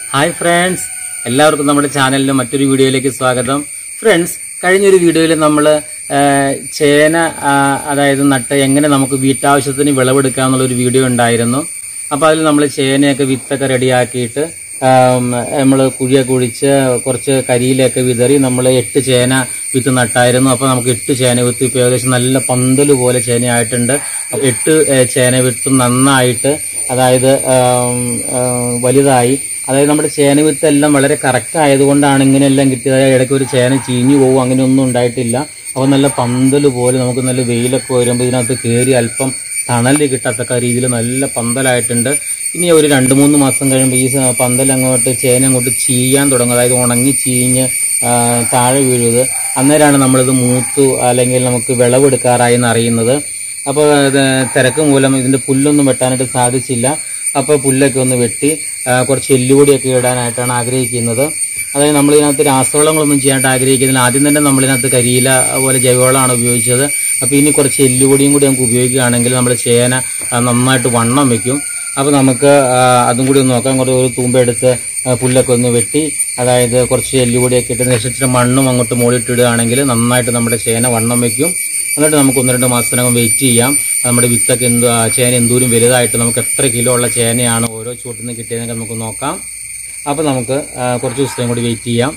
hi friends എല്ലാവർക്കും നമ്മുടെ ചാനലിലെ മറ്റൊരു വീഡിയോയിലേക്ക് സ്വാഗതം ഫ്രണ്ട്സ് കഴിഞ്ഞൊരു വീഡിയോയിൽ നമ്മൾ ചേന ആ, അതായത് നട്ട് എങ്ങനെ നമുക്ക് വീട്ടാവശ്യത്തിന് വിളവെടുക്കാം എന്നുള്ളൊരു വീഡിയോ ഉണ്ടായിരുന്നു അപ്പോൾ അതിൽ നമ്മൾ ചേനയൊക്കെ വിത്തൊക്കെ റെഡിയാക്കിയിട്ട് നമ്മൾ കുഴിയൊക്കെ കുഴിച്ച് കുറച്ച് കരിയിലൊക്കെ വിതറി നമ്മൾ എട്ട് ചേന വിത്ത് നട്ടായിരുന്നു അപ്പോൾ നമുക്ക് എട്ട് ചേന വിത്ത് ഇപ്പോൾ ഏകദേശം നല്ല പന്തല് പോലെ ചേനയായിട്ടുണ്ട് അപ്പോൾ എട്ട് ഏഹ്, ചേന വിത്തും നന്നായിട്ട് അതായത് ആം, ആ, വലുതായി അതായത് നമ്മുടെ ചേന വിത്ത് എല്ലാം വളരെ കറക്റ്റ് ആയതുകൊണ്ടാണ് ഇങ്ങനെയെല്ലാം കിട്ടിയത് അതായത് ഇടയ്ക്ക് ഒരു ചേന ചീഞ്ഞു പോകും അങ്ങനെയൊന്നും ഉണ്ടായിട്ടില്ല അപ്പോൾ നല്ല പന്തല് പോലെ നമുക്ക് നല്ല വെയിലൊക്കെ വരുമ്പോൾ ഇതിനകത്ത് കയറി അല്പം തണല് കിട്ടത്തക്ക രീതിയിൽ നല്ല പന്തലായിട്ടുണ്ട് ഇനി ഒരു രണ്ട് മൂന്ന് മാസം കഴിയുമ്പോൾ ഈ സ- പന്തൽ അങ്ങോട്ട് ചേന അങ്ങോട്ട് ചീയാൻ തുടങ്ങും അതായത് ഉണങ്ങി ചീഞ്ഞ് ആ, താഴെ വീഴുന്നത് അന്നേരമാണ് നമ്മളിത് മൂത്തു അല്ലെങ്കിൽ നമുക്ക് വിളവെടുക്കാറായി എന്നറിയുന്നത് അപ്പോൾ ഇത് തിരക്ക് മൂലം ഇതിന്റെ പുല്ലൊന്നും വെട്ടാനായിട്ട് സാധിച്ചില്ല അപ്പോൾ പുല്ലൊക്കെ ഒന്ന് വെട്ടി ആ, കുറച്ച് എല്ലുപൊടിയൊക്കെ ഇടാനായിട്ടാണ് ആഗ്രഹിക്കുന്നത് അതായത് നമ്മൾ ഇതിനകത്ത് രാസവളങ്ങളൊന്നും ചെയ്യാനായിട്ട് ആഗ്രഹിക്കുന്നില്ല ആദ്യം തന്നെ നമ്മളിതിനകത്ത് കരിയില പോലെ ജൈവവളമാണ് ഉപയോഗിച്ചത് അപ്പോൾ ഇനി കുറച്ച് എല്ലുപൊടിയും കൂടി നമുക്ക് ഉപയോഗിക്കുകയാണെങ്കിൽ നമ്മൾ ചേന ആ, നന്നായിട്ട് വണ്ണം വെക്കും അപ്പോൾ നമുക്ക് ആ, അതും കൂടി ഒന്ന് നോക്കാം കുറച്ച് ഒരു തൂമ്പെടുത്ത് ആ, പുല്ലൊക്കെ ഒന്ന് വെട്ടി അതായത് കുറച്ച് എല്ലുപൊടിയൊക്കെ ഇട്ട് ശേഷം ഇച്ചിരി മണ്ണും അങ്ങോട്ട് മുകളിട്ടിടുകയാണെങ്കിൽ നന്നായിട്ട് നമ്മുടെ ചേന വണ്ണം വെക്കും എന്നിട്ട് നമുക്ക് ഒന്ന് രണ്ട് മാസത്തിനകം വെയിറ്റ് ചെയ്യാം നമ്മുടെ വിത്തൊക്കെ എന്ത് ആ, ചേന എന്തോരം വലുതായിട്ട് നമുക്ക് എത്ര കിലോ ഉള്ള ചേനയാണ് ഓരോ ചൂട്ടിൽ നിന്ന് കിട്ടിയതെന്നൊക്കെ നമുക്ക് നോക്കാം അപ്പോൾ നമുക്ക് ആ, കുറച്ച് ദിവസത്തേയും കൂടി വെയിറ്റ് ചെയ്യാം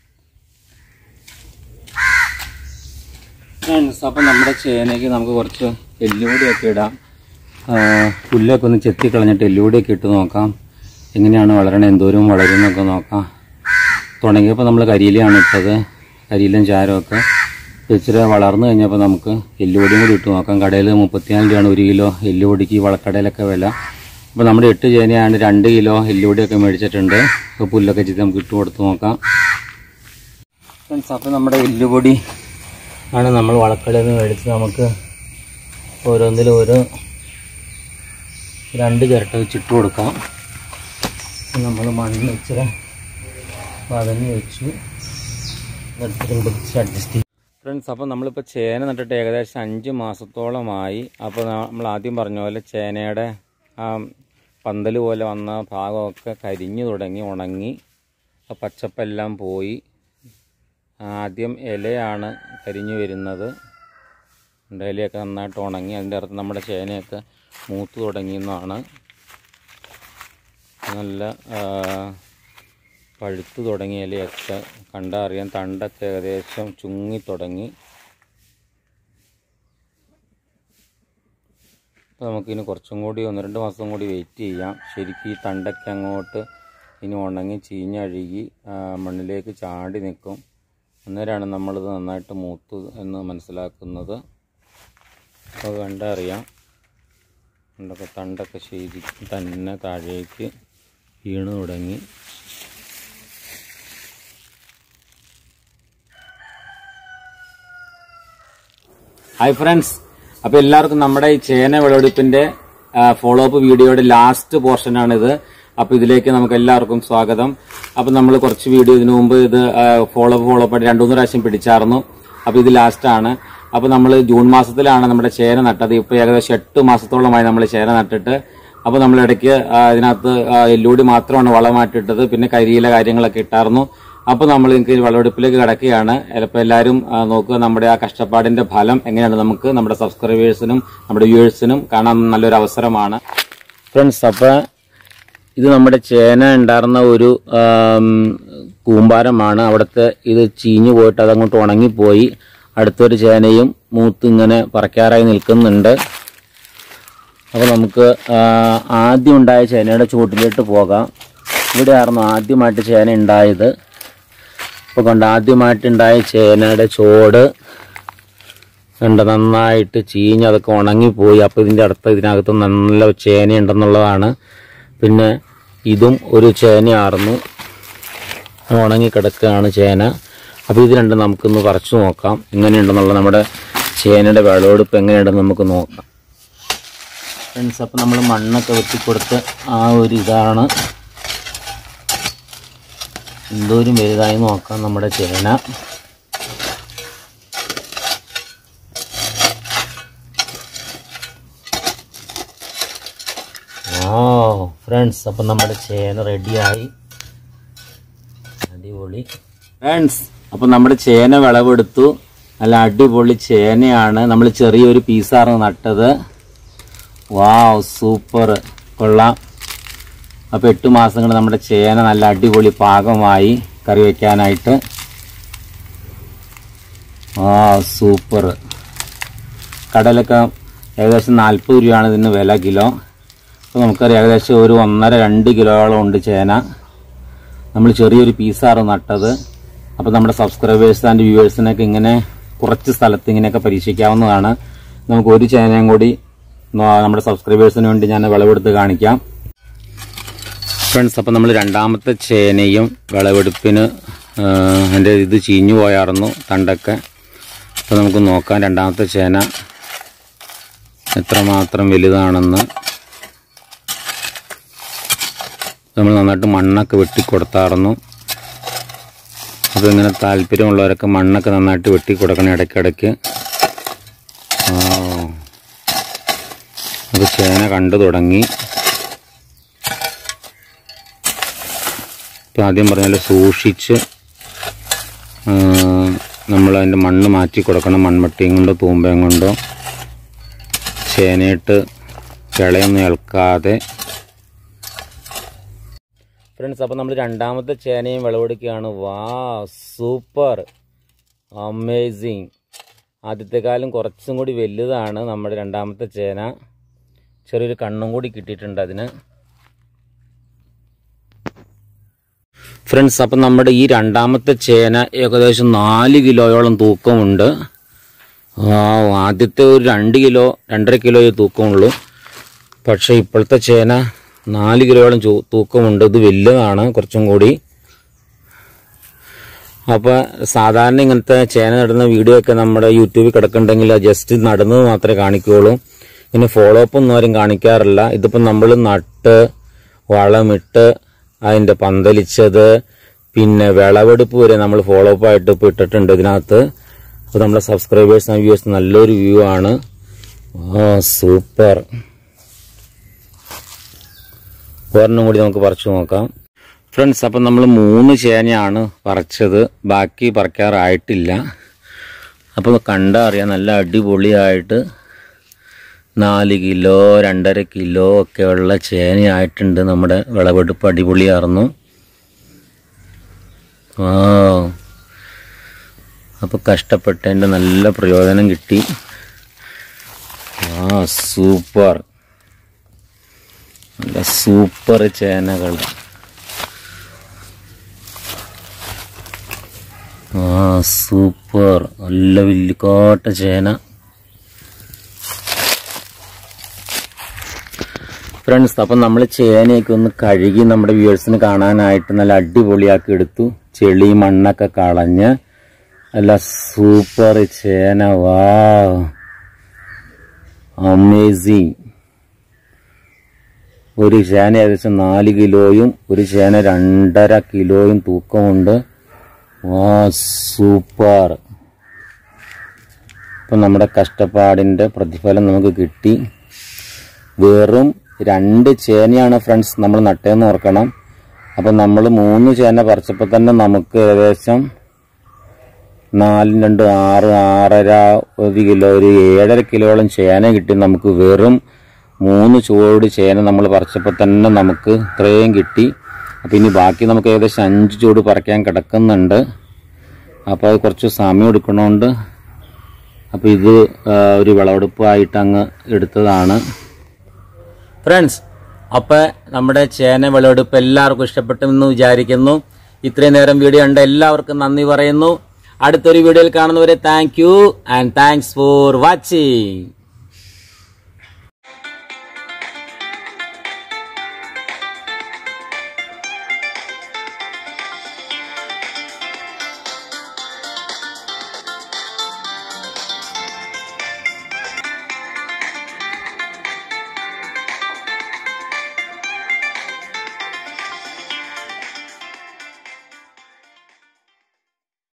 ഫ്രണ്ട്സ് അപ്പം നമ്മുടെ ചേനയ്ക്ക് നമുക്ക് കുറച്ച് എല്ലുപൊടിയൊക്കെ ഇടാം ആ, പുല്ലൊക്കെ ഒന്ന് ചെത്തി കളഞ്ഞിട്ട് എല്ലുപൊടിയൊക്കെ ഇട്ട് നോക്കാം എങ്ങനെയാണ് വളരണത് എന്തോരം വളരുന്നൊക്കെ നോക്കാം തുടങ്ങിയപ്പോൾ നമ്മൾ കരിയിലയാണ് ഇട്ടത് കരിയിലും ചാരമൊക്കെ ഇച്ചിരി വളർന്നു കഴിഞ്ഞപ്പോൾ നമുക്ക് എല്ലുപൊടിയും കൂടി ഇട്ട് നോക്കാം കടയിൽ മുപ്പത്തിനാല് രൂപയാണ് ഒരു കിലോ എല്ലുപൊടിക്ക് ഈ വളക്കടയിലൊക്കെ വില അപ്പോൾ നമ്മുടെ എട്ട് ചേനയാണ് രണ്ട് കിലോ എല്ലുപൊടിയൊക്കെ മേടിച്ചിട്ടുണ്ട് അപ്പോൾ പുല്ലൊക്കെ ചെയ്ത് നമുക്ക് ഇട്ട് കൊടുത്ത് നോക്കാം ഫ്രണ്ട്സ് അപ്പോൾ നമ്മുടെ എല്ലുപൊടി ആണ് നമ്മൾ വളക്കടയിൽ നിന്ന് മേടിച്ച് നമുക്ക് ഓരോന്നിലും ഒരു രണ്ട് ചിരട്ട വെച്ചിട്ട് കൊടുക്കാം നമ്മൾ മണ്ണ് ഇച്ചിരി പതഞ്ഞ് വെച്ചു ഇത്രയും പിടിച്ച് അഡ്ജസ്റ്റ് ചെയ്യും ഫ്രണ്ട്സ് അപ്പോൾ നമ്മളിപ്പോൾ ചേന നട്ടിട്ട് ഏകദേശം അഞ്ച് മാസത്തോളമായി അപ്പോൾ നമ്മൾ ആദ്യം പറഞ്ഞ പോലെ ചേനയുടെ ആ പന്തൽ പോലെ വന്ന ഭാഗമൊക്കെ കരിഞ്ഞു തുടങ്ങി ഉണങ്ങി ആ പച്ചപ്പെല്ലാം പോയി ആദ്യം ഇലയാണ് കരിഞ്ഞു വരുന്നത് ഉണ്ട്, ഇലയൊക്കെ നന്നായിട്ട് ഉണങ്ങി അതിൻ്റെ അർത്ഥം നമ്മുടെ ചേനയൊക്കെ മൂത്ത് തുടങ്ങിയെന്നാണ് നല്ല ആ, പഴുത്ത് തുടങ്ങിയ ഇലയൊക്കെ കണ്ടാൽ അറിയാം തണ്ടൊക്കെ ഏകദേശം ചുങ്ങി തുടങ്ങി അപ്പോൾ നമുക്കിനി കുറച്ചും കൂടി ഒന്ന് രണ്ട് മാസം കൂടി വെയിറ്റ് ചെയ്യാം ശരിക്കും ഈ തണ്ടൊക്കെ അങ്ങോട്ട് ഇനി ഉണങ്ങി ചീഞ്ഞഴുകി ആ, മണ്ണിലേക്ക് ചാടി നിൽക്കും അന്നേരമാണ് നമ്മളിത് നന്നായിട്ട് മൂത്ത് എന്ന് മനസ്സിലാക്കുന്നത് അപ്പോൾ കണ്ടറിയാം കണ്ടൊക്കെ തണ്ടൊക്കെ ശരിക്കും തന്നെ താഴേക്ക് വീണ് തുടങ്ങി ഹായ് ഫ്രണ്ട്സ് അപ്പൊ എല്ലാവർക്കും നമ്മുടെ ഈ ചേന വിളവെടുപ്പിന്റെ ഫോളോ അപ്പ് വീഡിയോയുടെ ലാസ്റ്റ് പോർഷനാണ് ഇത് അപ്പൊ ഇതിലേക്ക് നമുക്ക് എല്ലാവർക്കും സ്വാഗതം അപ്പൊ നമ്മൾ കുറച്ച് വീഡിയോ ഇതിനു മുമ്പ് ഇത് ഫോളോ അപ്പ് ഫോളോ അപ്പ് ആയിട്ട് രണ്ടു മൂന്ന് പ്രാവശ്യം പിടിച്ചായിരുന്നു അപ്പൊ ഇത് ലാസ്റ്റ് ആണ് അപ്പൊ നമ്മൾ ജൂൺ മാസത്തിലാണ് നമ്മുടെ ചേന നട്ടത് ഇപ്പൊ ഏകദേശം എട്ട് മാസത്തോളമായി നമ്മൾ ചേന നട്ടിട്ട് അപ്പൊ നമ്മൾ ഇടയ്ക്ക് ആ, ഇതിനകത്ത് ആ, എല്ലുകൂടി മാത്രമാണ് വളമായിട്ടിട്ടത് പിന്നെ കരിയില കാര്യങ്ങളൊക്കെ ഇട്ടായിരുന്നു അപ്പൊ നമ്മൾ എനിക്ക് വിളവെടുപ്പിലേക്ക് കിടക്കുകയാണ് ചിലപ്പോൾ എല്ലാവരും ആ, നോക്കുക നമ്മുടെ ആ കഷ്ടപ്പാടിന്റെ ഫലം എങ്ങനെയാണ് നമുക്ക് നമ്മുടെ സബ്സ്ക്രൈബേഴ്സിനും നമ്മുടെ വ്യൂവേഴ്സിനും കാണാൻ നല്ലൊരു അവസരമാണ് ഫ്രണ്ട്സ് അപ്പൊ ഇത് നമ്മുടെ ചേന ഉണ്ടായിരുന്ന ഒരു ആം, കൂമ്പാരമാണ് അവിടുത്തെ ഇത് ചീഞ്ഞു പോയിട്ട് അതങ്ങോട്ട് ഉണങ്ങിപ്പോയി അടുത്തൊരു ചേനയും മൂത്ത് ഇങ്ങനെ പറിക്കാറായി നിൽക്കുന്നുണ്ട് അപ്പോൾ നമുക്ക് ആ, ആദ്യം ഉണ്ടായ ചേനയുടെ ചുവട്ടിലോട്ട് പോകാം ഇവിടെയായിരുന്നു ആദ്യമായിട്ട് ചേന ഉണ്ടായത് അപ്പോൾ കണ്ട് ആദ്യമായിട്ടുണ്ടായ ചേനയുടെ ചോട് കണ്ട് നന്നായിട്ട് ചീഞ്ഞ് അതൊക്കെ ഉണങ്ങിപ്പോയി അപ്പോൾ ഇതിൻ്റെ അടുത്ത് ഇതിനകത്ത് നല്ല ചേനയുണ്ടെന്നുള്ളതാണ് പിന്നെ ഇതും ഒരു ചേനയായിരുന്നു ഉണങ്ങിക്കിടക്കുകയാണ് ചേന അപ്പോൾ ഇത് രണ്ടും നമുക്കൊന്ന് പറിച്ചു നോക്കാം എങ്ങനെയുണ്ടെന്നുള്ള നമ്മുടെ ചേനയുടെ വിളവെടുപ്പ് എങ്ങനെയുണ്ടെന്ന് നമുക്ക് നോക്കാം ഫ്രണ്ട്സ് അപ്പോൾ നമ്മൾ മണ്ണൊക്കെ വെട്ടിക്കൊടുത്ത് ആ ഒരു ഇതാണ് എന്തോരം വലുതായി നോക്കാം നമ്മുടെ ചേന ഓ ഫ്രണ്ട്സ് അപ്പം നമ്മുടെ ചേന റെഡിയായി അടിപൊളി ഫ്രണ്ട്സ് അപ്പൊ നമ്മുടെ ചേന വിളവെടുത്തു നല്ല അടിപൊളി ചേനയാണ് നമ്മൾ ചെറിയൊരു പീസാണ് നട്ടത് വാവ് സൂപ്പർ കൊള്ളാം അപ്പോൾ എട്ട് മാസം കൊണ്ട് നമ്മുടെ ചേന നല്ല അടിപൊളി പാകമായി കറി വയ്ക്കാനായിട്ട് ആ സൂപ്പർ കടലൊക്കെ ഏകദേശം നാൽപ്പത് രൂപയാണ് ഇതിന് വില കിലോ അപ്പോൾ നമുക്കറിയാം ഏകദേശം ഒരു ഒന്നര രണ്ട് കിലോയോളം ഉണ്ട് ചേന നമ്മൾ ചെറിയൊരു പീസാണ് നട്ടത് അപ്പോൾ നമ്മുടെ സബ്സ്ക്രൈബേഴ്സ് ആൻഡ് വ്യൂവേഴ്സിനൊക്കെ ഇങ്ങനെ കുറച്ച് സ്ഥലത്ത് ഇങ്ങനെയൊക്കെ പരീക്ഷിക്കാവുന്നതാണ് നമുക്ക് ഒരു ചേനയും കൂടി നോ- നമ്മുടെ സബ്സ്ക്രൈബേഴ്സിന് വേണ്ടി ഞാൻ വിളവെടുത്ത് കാണിക്കാം ഫ്രണ്ട്സ് അപ്പോൾ നമ്മൾ രണ്ടാമത്തെ ചേനയും വിളവെടുപ്പിന് എൻ്റെ ഇത് ചീഞ്ഞു പോയായിരുന്നു തണ്ടൊക്കെ അപ്പോൾ നമുക്ക് നോക്കാം രണ്ടാമത്തെ ചേന എത്രമാത്രം വലുതാണെന്ന് നമ്മൾ നന്നായിട്ട് മണ്ണൊക്കെ വെട്ടിക്കൊടുത്തായിരുന്നു അപ്പോൾ ഇങ്ങനെ താല്പര്യമുള്ളവരൊക്കെ മണ്ണൊക്കെ നന്നായിട്ട് വെട്ടിക്കൊടുക്കണം ഇടയ്ക്കിടയ്ക്ക് ആ അപ്പോൾ ചേന കണ്ടു തുടങ്ങി ഇപ്പം ആദ്യം പറഞ്ഞാൽ സൂക്ഷിച്ച് നമ്മൾ അതിൻ്റെ മണ്ണ് മാറ്റി കൊടുക്കണം മൺമട്ടിയും കൊണ്ടോ തൂമ്പയും കൊണ്ടോ ചേനയിട്ട് കിളയൊന്നും ഇളക്കാതെ ഫ്രണ്ട്സ് അപ്പോൾ നമ്മൾ രണ്ടാമത്തെ ചേനയും വിളവെടുക്കുകയാണ് വാ സൂപ്പർ അമേസിങ് ആദ്യത്തെക്കാലം കുറച്ചും കൂടി വലുതാണ് നമ്മുടെ രണ്ടാമത്തെ ചേന ചെറിയൊരു കണ്ണും കൂടി കിട്ടിയിട്ടുണ്ട് അതിന് ഫ്രണ്ട്സ് അപ്പം നമ്മുടെ ഈ രണ്ടാമത്തെ ചേന ഏകദേശം നാല് കിലോയോളം തൂക്കമുണ്ട് ആ ആദ്യത്തെ ഒരു രണ്ട് കിലോ രണ്ടര കിലോയെ തൂക്കമുള്ളൂ പക്ഷേ ഇപ്പോഴത്തെ ചേന നാല് കിലോയോളം ചൂ- തൂക്കമുണ്ട് ഇത് വലുതാണ് കുറച്ചും കൂടി അപ്പോൾ സാധാരണ ഇങ്ങനത്തെ ചേന നടുന്ന വീഡിയോ ഒക്കെ നമ്മുടെ യൂട്യൂബിൽ കിടക്കുന്നുണ്ടെങ്കിൽ ജസ്റ്റ് നടുന്നത് മാത്രമേ കാണിക്കുകയുള്ളൂ പിന്നെ ഫോളോ അപ്പ് ഒന്നും ആരും കാണിക്കാറില്ല ഇതിപ്പോൾ നമ്മൾ നട്ട് വളമിട്ട് അതിൻ്റെ പന്തലിച്ചത് പിന്നെ വിളവെടുപ്പ് വരെ നമ്മൾ ഫോളോ അപ്പ് ആയിട്ട് ഇപ്പോൾ ഇട്ടിട്ടുണ്ട് ഇതിനകത്ത് അപ്പോൾ നമ്മുടെ സബ്സ്ക്രൈബേഴ്സ് ആൻഡ് വ്യൂവേഴ്സ് നല്ലൊരു വ്യൂ ആണ് ആ സൂപ്പർ ഒരെണ്ണം കൂടി നമുക്ക് പറിച്ചു നോക്കാം ഫ്രണ്ട്സ് അപ്പം നമ്മൾ മൂന്ന് ചേനയാണ് പറിച്ചത് ബാക്കി പറിക്കാറായിട്ടില്ല അപ്പോൾ കണ്ടാൽ അറിയാം നല്ല അടിപൊളിയായിട്ട് നാല് കിലോ രണ്ടര കിലോ ഒക്കെ ഉള്ള ചേനയായിട്ടുണ്ട് നമ്മുടെ വിളവെടുപ്പ് അടിപൊളിയായിരുന്നു ആ അപ്പോൾ കഷ്ടപ്പെട്ടതിൻ്റെ നല്ല പ്രയോജനം കിട്ടി ആ സൂപ്പർ നല്ല സൂപ്പർ ചേനകൾ ആ സൂപ്പർ നല്ല വലിയക്കോട്ട ചേന ഫ്രണ്ട്സ് അപ്പം നമ്മൾ ചേനയൊക്കെ ഒന്ന് കഴുകി നമ്മുടെ വ്യൂവേഴ്സിന് കാണാനായിട്ട് നല്ല അടിപൊളിയാക്കി എടുത്തു ചെളി മണ്ണൊക്കെ കളഞ്ഞ് നല്ല സൂപ്പർ ചേന വാ അമേസിങ് ഒരു ചേന ഏകദേശം നാല് കിലോയും ഒരു ചേന രണ്ടര കിലോയും തൂക്കമുണ്ട് വാ സൂപ്പർ ഇപ്പം നമ്മുടെ കഷ്ടപ്പാടിൻ്റെ പ്രതിഫലം നമുക്ക് കിട്ടി വെറും രണ്ട് ചേനയാണ് ഫ്രണ്ട്സ് നമ്മൾ നട്ടേന്ന് ഓർക്കണം അപ്പം നമ്മൾ മൂന്ന് ചേന പറിച്ചപ്പോൾ തന്നെ നമുക്ക് ഏകദേശം നാലും രണ്ട് ആറ് ആറര ഒരു കിലോ ഒരു ഏഴര കിലോളം ചേന കിട്ടി നമുക്ക് വെറും മൂന്ന് ചുവട് ചേന നമ്മൾ പറിച്ചപ്പോൾ തന്നെ നമുക്ക് ഇത്രയും കിട്ടി അപ്പം ഇനി ബാക്കി നമുക്ക് ഏകദേശം അഞ്ച് ചുവട് പറിക്കാൻ കിടക്കുന്നുണ്ട് അപ്പോൾ അത് കുറച്ച് സമയം എടുക്കണോണ്ട് അപ്പോൾ ഇത് ആ, ഒരു വിളവെടുപ്പായിട്ട് അങ്ങ് എടുത്തതാണ് ഫ്രണ്ട്സ് അപ്പോൾ നമ്മുടെ ചേന വിളവെടുപ്പ് എല്ലാവർക്കും ഇഷ്ടപ്പെട്ടെന്ന് വിചാരിക്കുന്നു ഇത്രയും നേരം വീഡിയോ ഉണ്ട് എല്ലാവർക്കും നന്ദി പറയുന്നു അടുത്തൊരു വീഡിയോയിൽ കാണുന്നവരെ thank you and thanks for watching